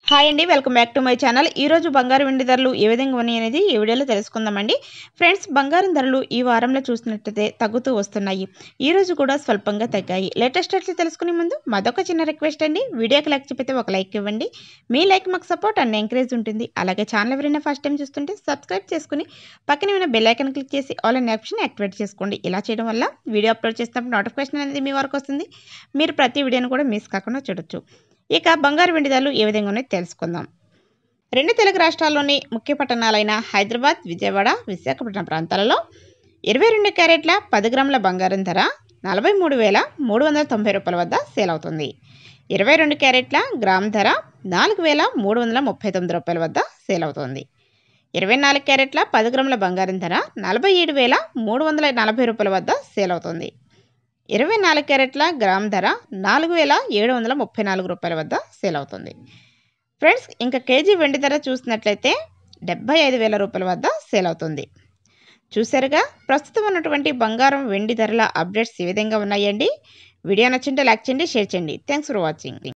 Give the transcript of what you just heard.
hi అండి welcome back to my channel ఈ రోజు బంగారు వెండి ధరలు ఏ విధంగా ఉన్నాయి అనేది ఈ వీడియోలో తెలుసుకుందామండి ఫ్రెండ్స్ బంగారం ధరలు ఈ వారంలో చూసినట్టయితే తగ్గుతూ వస్తున్నాయి ఈ రోజు కూడా స్వల్పంగా తగ్గాయి లేటెస్ట్ రేట్లు తెలుసుకునే ముందు మరొక చిన్న రిక్వెస్ట్ అండి వీడియోకి లైక్ చెప్పితే ఒక లైక్ ఇవ్వండి మీ లైక్ మాకు సపోర్ట్ అండ్ ఎంకరేజ్ ఉంటుంది అలాగే ఛానల్ ఎవరైనా ఫస్ట్ టైం చూస్తుంటే సబ్స్క్రైబ్ చేసుకుని పక్కన ఉన్న బెల్ ఐకన్ క్లిక్ చేసి ఆల్ అనే ఆప్షన్ యాక్టివేట్ చేసుకోండి ఇలా చేయడం వల్ల వీడియో అప్లోడ్ చేసినప్పుడు నోటిఫికేషన్ అనేది మీ వరకు వస్తుంది మీరు ప్రతి వీడియోని కూడా మిస్ కాకుండా చూడొచ్చు ఇక బంగారు వెండి ధరలు ఏ విధంగా ఉన్నాయో తెలుసుకుందాం రెండు తెలుగు రాష్ట్రాల్లోని ముఖ్య పట్టణాలైన హైదరాబాద్ విజయవాడ విశాఖపట్నం ప్రాంతాలలో ఇరవై రెండు క్యారెట్ల పది గ్రాముల బంగారం ధర నలభై మూడు వేల మూడు వందల తొంభై రూపాయల వద్ద సేల్ అవుతుంది ఇరవై రెండు క్యారెట్ల గ్రామ్ ధర నాలుగు వేల మూడు వందల ముప్పై తొమ్మిది రూపాయల వద్ద సేల్ అవుతుంది ఇరవై నాలుగు క్యారెట్ల పది గ్రాముల బంగారం ధర నలభై ఏడు వేల మూడు వందల నలభై రూపాయల వద్ద సేల్ అవుతుంది ఇరవై నాలుగు క్యారెట్ల గ్రామ్ ధర నాలుగు వేల ఏడు వందల ముప్పై నాలుగు రూపాయల వద్ద సేల్ అవుతుంది ఫ్రెండ్స్ ఇంకా కేజీ వెండి ధర చూసినట్లయితే డెబ్బై ఐదు వేల రూపాయల వద్ద సేల్ అవుతుంది చూసారుగా ప్రస్తుతం ఉన్నటువంటి బంగారం వెండి ధరల అప్డేట్స్ ఈ విధంగా ఉన్నాయండి వీడియో నచ్చింటే లైక్ చేయండి షేర్ చేయండి థ్యాంక్స్ ఫర్ వాచింగ్